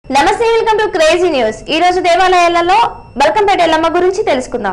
నమస్తే welcome to crazy news ఈ రోజు దేవాలయాలలో బల్కంపేట ఎల్లమ్మ గురించి తెలుసుకుందాం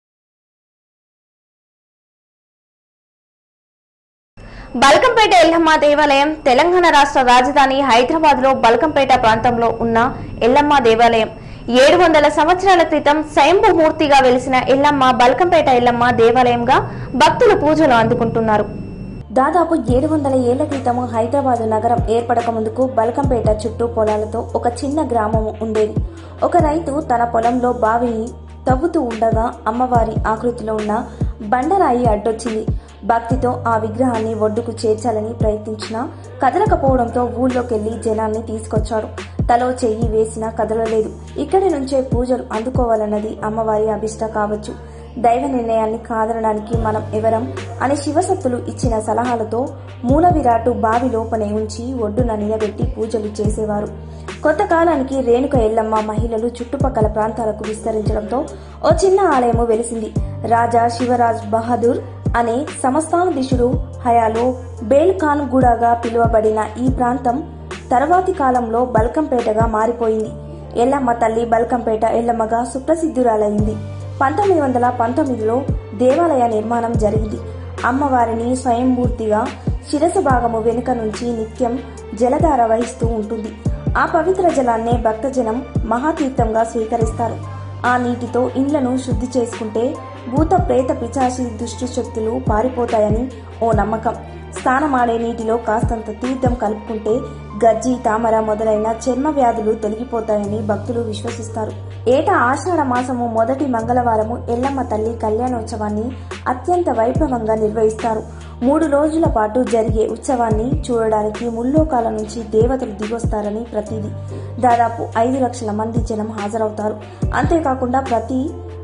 బల్కంపేట ఎల్లమ్మ దేవాలయం తెలంగాణ రాష్ట్ర రాజధాని హైదరాబాద్ లో బల్కంపేట ప్రాంతంలో ఉన్న ఎల్లమ్మ దేవాలయం ఏడు వందల సంవత్సరాల క్రితం స్వయంభూమూర్తిగా వెలిసిన ఎల్లమ్మ బల్కంపేట ఎల్లమ్మ దేవాలయంగా భక్తులు పూజలు అందుకుంటున్నారు దాదాపు ఏడు వందల ఏళ్ల క్రితం హైదరాబాద్ నగరం ఏర్పడక ముందుకు బల్కంపేట చుట్టూ పొలాలతో ఒక చిన్న గ్రామం ఉండేది ఒక రైతు తన పొలంలో బావిని తవ్వుతూ ఉండగా అమ్మవారి ఆకృతిలో ఉన్న బండరాయి అడ్డొచ్చింది భక్తితో ఆ విగ్రహాన్ని ఒడ్డుకు చేర్చాలని ప్రయత్నించినా కదలకపోవడంతో ఊళ్ళోకెళ్లి జనాన్ని తీసుకొచ్చాడు తలో చెయ్యి వేసినా కదలలేదు ఇక్కడి నుంచే పూజలు అందుకోవాలన్నది అమ్మవారి అభిష్ట కావచ్చు దైవ నిర్ణయాన్ని కాదనడానికి మనం ఎవరం అని శివసత్తులు ఇచ్చిన సలహాలతో మూల విరాటు బావి లోపనే ఉంచి ఒడ్డున నిలబెట్టి పూజలు చేసేవారు కొంతకాలానికి రేణుక ఎల్లమ్మ మహిళలు చుట్టుపక్కల ప్రాంతాలకు విస్తరించడంతో ఓ చిన్న ఆలయము వెలిసింది రాజా శివరాజ్ బహదూర్ అనే సంస్థానాధీశుడు హయాలో బేల్ ఖాన్ గూడగా పిలువబడిన ఈ ప్రాంతం తర్వాతి కాలంలో బల్కంపేటగా మారిపోయింది ఎల్లమ్మ తల్లి బల్కంపేట ఎల్లమ్మగా సుప్రసిద్ధురాలైంది పంతొమ్మిది వందల పంతొమ్మిదిలో దేవాలయ నిర్మాణం జరిగింది అమ్మవారిని స్వయంమూర్తిగా శిరస భాగము వెనుక నుంచి నిత్యం జలధార వహిస్తూ ఉంటుంది ఆ పవిత్ర జలాన్నే భక్తజనం మహాతీర్థంగా స్వీకరిస్తారు ఆ నీటితో ఇండ్లను శుద్ధి చేసుకుంటే భూత ప్రేత పిచాచి దుష్టి శక్తులు పారిపోతాయని ఓ నమ్మకం స్నానమాడే నీటిలో కాస్తంత తీర్థం కలుపుకుంటే గజ్జి తామర మొదలైన చర్మ వ్యాధులు తొలగిపోతాయని భక్తులు విశ్వసిస్తారు ఏటా ఆషాఢ మాసము మొదటి మంగళవారము ఎల్లమ్మ తల్లి కళ్యాణోత్సవాన్ని అత్యంత వైభవంగా నిర్వహిస్తారు మూడు రోజుల పాటు జరిగే ఉత్సవాన్ని చూడడానికి ముల్లోకాల నుంచి దేవతలు దిగొస్తారని ప్రతీది దాదాపు ఐదు లక్షల మంది జనం హాజరవుతారు అంతేకాకుండా ప్రతి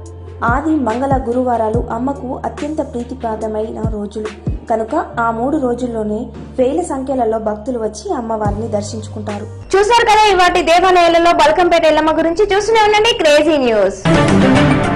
ఆది మంగళ గురువారాలు అమ్మకు అత్యంత ప్రీతిప్రాదమైన రోజులు కనుక ఆ మూడు రోజుల్లోనే వేల సంఖ్యలలో భక్తులు వచ్చి అమ్మవారిని దర్శించుకుంటారు చూశారు కదా ఇవాటి దేవాలయాలలో బల్కంపేట ఎల్లమ్మ గురించి చూస్తూనే ఉండండి క్రేజీ న్యూస్